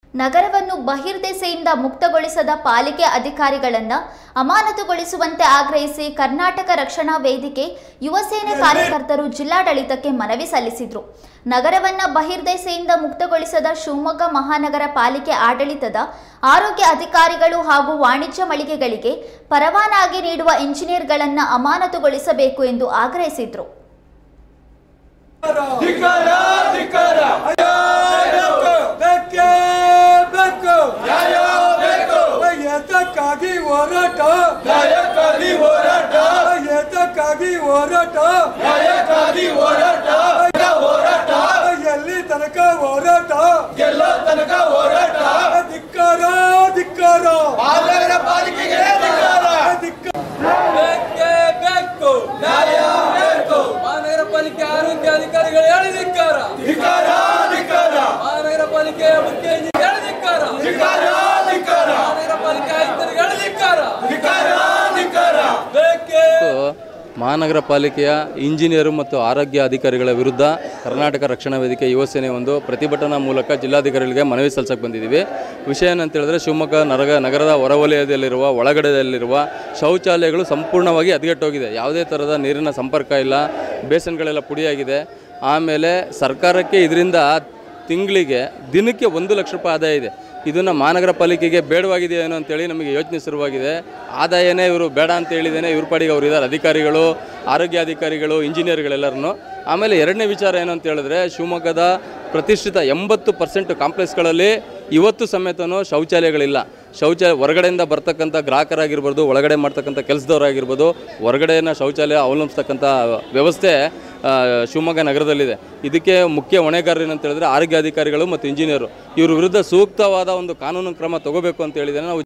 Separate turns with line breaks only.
ನಗರವನ್ನು ಬಹಿರ್ದೆಸೆಯಿಂದ ಮುಕ್ತಗೊಳಿಸದ ಪಾಲಿಕೆ ಅಧಿಕಾರಿಗಳನ್ನ ಅಮಾನತುಗೊಳಿಸುವಂತೆ ಆಗ್ರಹಿಸಿ ಕರ್ನಾಟಕ ರಕ್ಷಣಾ ವೇದಿಕೆ ಯುವಸೇನೆ ಕಾರ್ಯಕರ್ತರು ಜಿಲ್ಲಾಡಳಿತಕ್ಕೆ ಮನವಿ ಸಲ್ಲಿಸಿದ್ರು ನಗರವನ್ನ ಬಹಿರ್ದೆಸೆಯಿಂದ ಮುಕ್ತಗೊಳಿಸದ ಶಿವಮೊಗ್ಗ ಮಹಾನಗರ ಪಾಲಿಕೆ ಆಡಳಿತದ ಆರೋಗ್ಯ ಅಧಿಕಾರಿಗಳು ಹಾಗೂ ವಾಣಿಜ್ಯ ಮಳಿಗೆಗಳಿಗೆ ಪರವಾನಗಿ ನೀಡುವ ಇಂಜಿನಿಯರ್ಗಳನ್ನ ಅಮಾನತುಗೊಳಿಸಬೇಕು ಎಂದು ಆಗ್ರಹಿಸಿದ್ರು
ಧಿಕಾರ ಧಿಕಾರ
ಬೇಕೇ ಬೇಕು
ನ್ಯಾಯ ಬೇಕು
ಎದಕ್ಕಾಗಿ ಹೋರಾಟ
ನ್ಯಾಯಕ್ಕಾಗಿ ಹೋರಾಟ
ಎದಕ್ಕಾಗಿ ಹೋರಾಟ
ನ್ಯಾಯಕ್ಕಾಗಿ ಹೋರಾಟ ಹೋರಾಟ
ಎಲ್ಲಿ ತನಕ ಹೋರಾಟ
ಎಲ್ಲ ತನಕ ಹೋರಾಟ
ಧಿಕ್ಕಾರ ಧಿಕ್ಕಾರ
ಮಹಾನಗರ ಪಾಲಿಕೆಗೆ ಧಿಕಾರ
ಧಿಕ್ಕಾರ
ಬೇಕೇ ಬೇಕು
ನ್ಯಾಯ ಬೇಕು
ಮಹಾನಗರ ಪಾಲಿಕೆ ಆರೋಗ್ಯ ಅಧಿಕಾರಿಗಳು ಹೇಳಿದಿಕ್ಕಾರ
ಧಿಕಾರ ಧಿಕಾರ
ಮಹಾನಗರ ಪಾಲಿಕೆಯ ಮುಖ್ಯ ಇಂಜಿನಿಯರ್ ಹೇಳಿದಿಕ್ಕಾರ
ಧಿಕಾರ ಧಿಕಾರ
ಮಹಾನಗರ ಪಾಲಿಕೆ ಆಯುಕ್ತರಿಗೆ ಹೇಳಿದಿಕ್ಕಾರ
ಧಿಕಾರ ಧಿಕಾರ
ಬೇಕೇ
ಇವತ್ತು ಮಹಾನಗರ ಪಾಲಿಕೆಯ ಇಂಜಿನಿಯರು ಮತ್ತು ಆರೋಗ್ಯ ಅಧಿಕಾರಿಗಳ ವಿರುದ್ಧ ಕರ್ನಾಟಕ ರಕ್ಷಣಾ ವೇದಿಕೆ ಯುವ ಸೇನೆ ಒಂದು ಪ್ರತಿಭಟನಾ ಮೂಲಕ ಜಿಲ್ಲಾಧಿಕಾರಿಗಳಿಗೆ ಮನವಿ ಸಲ್ಲಿಸಕ್ಕೆ ಬಂದಿದ್ದೀವಿ ವಿಷಯ ಏನಂತ ಹೇಳಿದ್ರೆ ಶಿವಮೊಗ್ಗ ನರಗ ನಗರದ ಹೊರವಲಯದಲ್ಲಿರುವ ಒಳಗಡೆಯಲ್ಲಿರುವ ಶೌಚಾಲಯಗಳು ಸಂಪೂರ್ಣವಾಗಿ ಹದಗೆಟ್ಟೋಗಿದೆ ಯಾವುದೇ ಥರದ ನೀರಿನ ಸಂಪರ್ಕ ಇಲ್ಲ ಬೇಸನ್ಗಳೆಲ್ಲ ಪುಡಿಯಾಗಿದೆ ಆಮೇಲೆ ಸರ್ಕಾರಕ್ಕೆ ಇದರಿಂದ ತಿಂಗಳಿಗೆ ದಿನಕ್ಕೆ ಒಂದು ಲಕ್ಷ ರೂಪಾಯಿ ಆದಾಯ ಇದೆ ಇದನ್ನು ಮಹಾನಗರ ಪಾಲಿಕೆಗೆ ಬೇಡವಾಗಿದೆ ಏನೋ ಅಂತೇಳಿ ನಮಗೆ ಯೋಚನೆ ಶುರುವಾಗಿದೆ ಆದಾಯನೇ ಇವರು ಬೇಡ ಅಂತ ಹೇಳಿದ್ದೇನೆ ಇವ್ರ ಪಾಡಿಗೆ ಅವರು ಇದ್ದಾರೆ ಅಧಿಕಾರಿಗಳು ಆರೋಗ್ಯ ಅಧಿಕಾರಿಗಳು ಇಂಜಿನಿಯರ್ಗಳೆಲ್ಲರನ್ನು ಆಮೇಲೆ ಎರಡನೇ ವಿಚಾರ ಏನು ಅಂತ ಹೇಳಿದ್ರೆ ಶಿವಮೊಗ್ಗದ ಪ್ರತಿಷ್ಠಿತ ಎಂಬತ್ತು ಪರ್ಸೆಂಟ್ ಕಾಂಪ್ಲೆಕ್ಸ್ಗಳಲ್ಲಿ ಇವತ್ತು ಸಮೇತನೂ ಶೌಚಾಲಯಗಳಿಲ್ಲ ಶೌಚಾಲಯ ಹೊರಗಡೆಯಿಂದ ಬರ್ತಕ್ಕಂಥ ಗ್ರಾಹಕರಾಗಿರ್ಬೋದು ಒಳಗಡೆ ಮಾಡ್ತಕ್ಕಂಥ ಕೆಲಸದವರಾಗಿರ್ಬೋದು ಹೊರಗಡೆನ ಶೌಚಾಲಯ ಅವಲಂಬಿಸ್ತಕ್ಕಂಥ ವ್ಯವಸ್ಥೆ ಆ, ಶಿವಮೊಗ್ಗ ನಗರದಲ್ಲಿದೆ ಇದಕ್ಕೆ ಮುಖ್ಯ ಹೊಣೆಗಾರರು ಏನಂತ ಹೇಳಿದ್ರೆ ಆರೋಗ್ಯ ಅಧಿಕಾರಿಗಳು ಮತ್ತು ಇಂಜಿನಿಯರು ಇವ್ರ ವಿರುದ್ಧ ಸೂಕ್ತವಾದ ಒಂದು ಕಾನೂನು ಕ್ರಮ ತಗೋಬೇಕು ಅಂತ ಹೇಳಿದರೆ ನಾವು